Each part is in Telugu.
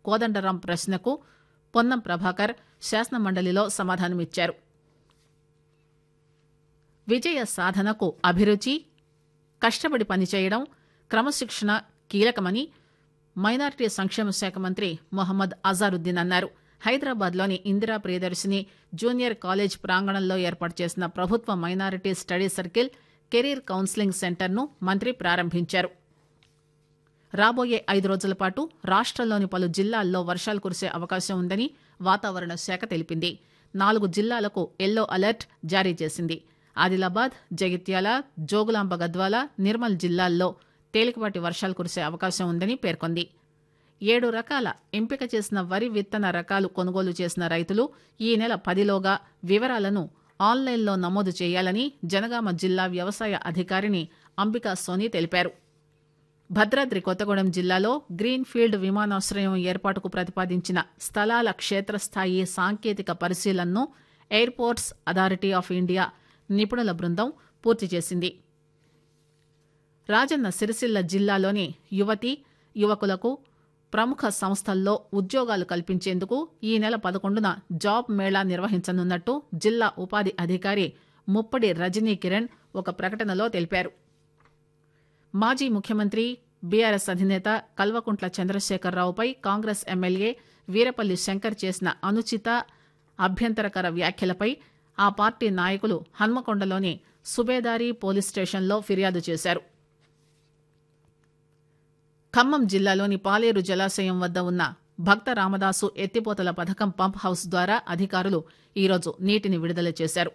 కోదండరాం ప్రశ్నకు పొన్నం ప్రభాకర్ శాసనమండలిలో సమాధానమిచ్చారు విజయ సాధనకు అభిరుచి కష్టపడి పనిచేయడం క్రమశిక్షణ కీలకమని మైనార్టీ సంక్షేమ శాఖ మంత్రి మొహమ్మద్ అజారుద్దీన్ అన్నారు హైదరాబాద్లోని ఇందిరా ప్రియదర్శిని జూనియర్ కాలేజ్ ప్రాంగణంలో ఏర్పాటు చేసిన ప్రభుత్వ minority study circle career counselling సెంటర్ను మంత్రి ప్రారంభించారు రాబోయే ఐదు రోజుల పాటు రాష్టంలోని పలు జిల్లాల్లో వర్షాలు కురిసే అవకాశం ఉందని వాతావరణ శాఖ తెలిపింది నాలుగు జిల్లాలకు ఎల్లో అలర్ట్ జారీ చేసింది ఆదిలాబాద్ జగిత్యాల జోగులాంబ గద్వాల నిర్మల్ జిల్లాల్లో తేలికపాటి వర్షాలు కురిసే అవకాశం ఉందని పేర్కొంది ఏడు రకాల ఎంపిక చేసిన వరి విత్తన రకాలు కొనుగోలు చేసిన రైతులు ఈ నెల పదిలోగా వివరాలను ఆన్లైన్లో నమోదు చేయాలని జనగామ జిల్లా వ్యవసాయ అధికారిని అంబికా సోని తెలిపారు భద్రాద్రి కొత్తగూడెం జిల్లాలో గ్రీన్ ఫీల్డ్ విమానాశ్రయం ఏర్పాటుకు ప్రతిపాదించిన స్థలాల క్షేత్రస్థాయి సాంకేతిక పరిశీలనను ఎయిర్పోర్ట్స్ అథారిటీ ఆఫ్ ఇండియా నిపుణుల బృందం పూర్తి చేసింది రాజన్న సిరిసిల్ల జిల్లాలోని యువతి యువకులకు ప్రముఖ సంస్థల్లో ఉద్యోగాలు కల్పించేందుకు ఈ నెల పదకొండున జాబ్ మేళా నిర్వహించనున్నట్టు జిల్లా ఉపాధి అధికారి ముప్పడి రజనీ కిరణ్ ఒక ప్రకటనలో తెలిపారు మాజీ ముఖ్యమంత్రి బీఆర్ఎస్ అధినేత కల్వకుంట్ల చంద్రశేఖరరావుపై కాంగ్రెస్ ఎమ్మెల్యే వీరపల్లి శంకర్ చేసిన అనుచిత అభ్యంతరకర వ్యాఖ్యలపై ఆ పార్టీ నాయకులు హన్మకొండలోని సుబేదారి పోలీస్ స్టేషన్లో ఫిర్యాదు చేశారు ఖమ్మం జిల్లాలోని పాలేరు జలాశయం వద్ద ఉన్న భక్త రామదాసు ఎత్తిపోతల పథకం పంప్ హౌస్ ద్వారా అధికారులు ఈరోజు నీటిని విడుదల చేశారు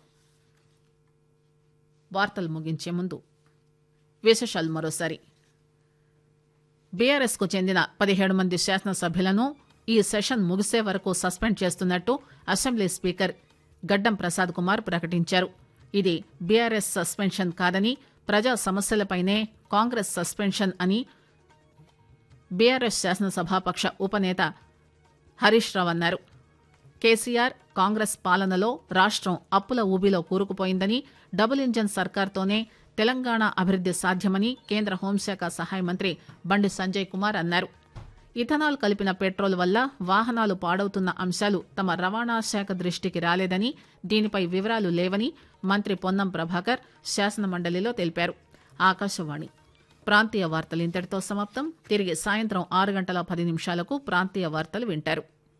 వార్తలు ముగించే ముందు విశేషాలు మరోసారి బీఆర్ఎస్ కు చెందిన పదిహేడు మంది శాసనసభ్యులను ఈ సెషన్ ముగిసే వరకు సస్పెండ్ చేస్తున్నట్టు అసెంబ్లీ స్పీకర్ గడ్డం ప్రసాద్ కుమార్ ప్రకటించారు ఇది బీఆర్ఎస్ సస్పెన్షన్ కాదని ప్రజా సమస్యలపైనే కాంగ్రెస్ సస్పెన్షన్ అని బీఆర్ఎస్ శాసనసభాపక్ష ఉపనేత హరీష్ రావు అన్నారు కేసీఆర్ కాంగ్రెస్ పాలనలో రాష్ట్రం అప్పుల ఊబిలో కూరుకుపోయిందని డబుల్ ఇంజన్ సర్కార్తోనే తెలంగాణ అభివృద్ది సాధ్యమని కేంద్ర హోంశాఖ సహాయ మంత్రి బండి సంజయ్ కుమార్ అన్నారు ఇథనాల్ కలిపిన పెట్రోల్ వల్ల వాహనాలు పాడవుతున్న అంశాలు తమ రవాణా శాఖ దృష్టికి రాలేదని దీనిపై వివరాలు లేవని మంత్రి పొన్నం ప్రభాకర్ శాసనమండలిలో తెలిపారు ఆకాశవాణి ప్రాంతీయ వార్తలు ఇంతటితో సమాప్తం తిరిగి సాయంత్రం ఆరు గంటల పది నిమిషాలకు ప్రాంతీయ వార్తలు వింటారు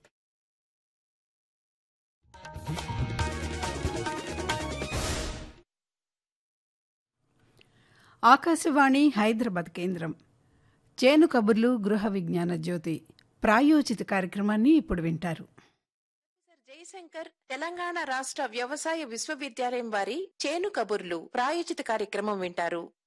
ఆకాశవాణి హైదరాబాద్ కేంద్రం చేను కబుర్లు గృహ విజ్ఞాన జ్యోతి ప్రాయోజిత కార్యక్రమాన్ని ఇప్పుడు వింటారు ప్రొఫెసర్ జయశంకర్ తెలంగాణ రాష్ట్ర వ్యవసాయ విశ్వవిద్యాలయం వారి చేను కబుర్లు ప్రాయోజిత కార్యక్రమం వింటారు